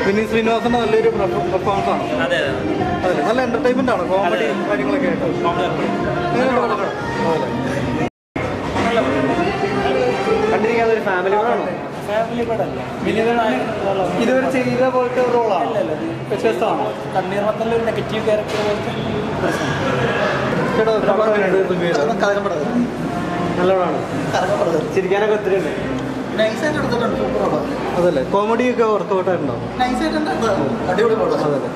വിനീത് ശ്രീനിവാസന്റെ നല്ലൊരു പെർഫോമൻസ് ആണ് അതെ അതെ അതെ നല്ല എന്റർടൈൻമെന്റ് ആണ് കോമഡി കാര്യങ്ങളൊക്കെ ആയിട്ട് എങ്ങനെയുണ്ട് പടം? അതെ. കണ്ടിരിക്കാതെ ഒരു ഫാമിലി പടമാണോ ഫാമിലി പടമല്ല ഇതുവരെ ചെയ്ത പോലത്തെ റോളാണ് വ്യത്യസ്തമാണോ തണ്ണീർമത്തല്ല ഒരു നെഗറ്റീവ് ക്യാരക്ടർ പോലത്തെ ചേട്ടാ പടം എങ്ങനെയുണ്ട് റിവ്യൂ ചെയ്തത്? നല്ല പടമാണ് ചിരിക്കാനൊക്കെ ഒത്തിരി ഉണ്ട് നൈസായിട്ട് എടുത്തിട്ടുണ്ട് സൂപ്പർ പടം അതല്ലേ കോമഡി ഒക്കെ ഓർത്തോട്ടായിട്ടുണ്ടോ നൈസായിട്ട് ഉണ്ട് അടിപൊളി പടം അതല്ലേ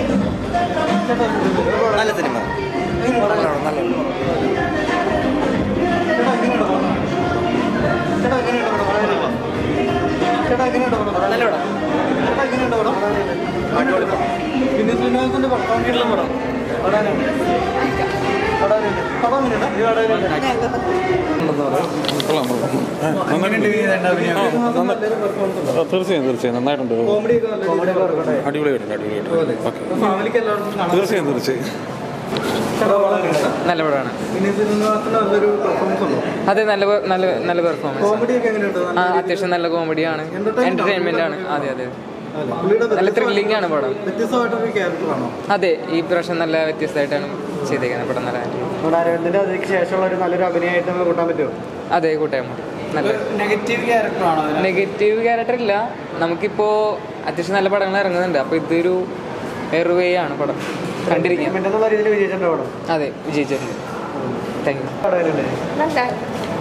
നല്ല സിനിമ ചേട്ടാ എങ്ങനെയുണ്ട് പടം? ചേട്ടാ എങ്ങനെയുണ്ട് പടം? പടം ചേട്ടാ എങ്ങനെയുണ്ട് പടം? ചേട്ടാ എങ്ങനെയുണ്ട് പടം? അടിപൊളി പടം വിനീത് ശ്രീനിവാസന്റെ പെർഫോമൻസ് പടം പടം എങ്ങനെയുണ്ട്? പടം എങ്ങനെയുണ്ട്? പടം എങ്ങനെയുണ്ട്? ഈ പടം എങ്ങനെയുണ്ട്? ശ്രീനിവാസൻ നല്ലൊരു performance ഉണ്ട്. തീർച്ചയായും തീർച്ചയായും നന്നായിട്ടുണ്ട് കോമഡി ഒക്കെ നല്ല രീതിയിൽ അടിപൊളിയായിട്ടുണ്ട് അടിപൊളിയായിട്ടുണ്ട് ഓക്കെ ഫാമിലിക്ക് എല്ലാവർക്കും കാണാം തീർച്ചയായും തീർച്ചയായും ചേട്ടാ പടം എങ്ങനെയുണ്ട്? നല്ല പടമാണ് വിനീത് ശ്രീനിവാസന് നല്ലൊരു പെർഫോമൻസ് ഉണ്ടോ അതെ നല്ല പെ- നല്ല നല്ല പെർഫോമൻസ് കോമഡി ഒക്കെ എങ്ങനെയുണ്ട് ആ നല്ല അത്യാവശ്യം നല്ല കോമഡിയാണ് എന്റർടൈൻമെന്റ് ആണ് അതെ അതെ അല്ല, പുള്ളിയുടെ നല്ല വ്യത്യസ്ത- ത്രില്ലിംഗ് ആണ് പടം വ്യത്യസ്തമായിട്ടൊരു ക്യാരക്ടറാണോ അതെ ഈ പ്രാവശ്യം നല്ല വ്യത്യസ്തമായിട്ടാണ് ചെയ്തേക്കുന്നത് പടം നല്ല നമ്മുടെ അരവിന്ദിന്റെ അതിന് ശേഷമുള്ള ഒരു നല്ലൊരു അഭിനയമായിട്ട് നമുക്ക് കൂട്ടാൻ പറ്റുമോ അതെ കൂട്ടായ്മ നല്ല നെഗറ്റീവ് ക്യാരക്ടറാണോ നെഗറ്റീവ് ക്യാരക്ടർ ഇല്ല നമുക്കിപ്പോ അത്യാവശ്യം നല്ല പടങ്ങൾ ഇറങ്ങുന്നുണ്ട് അപ്പൊ ഇതൊരു വേറൊരു വേ ആണ് പടം കണ്ടിരിക്കാം എന്നുള്ള രീതിയിൽ വിജയിച്ചിട്ടുണ്ട് പടം അതെ വിജയിച്ചിട്ടുണ്ട് താങ്ക് യു പടം വരുന്നുണ്ട് നല്ല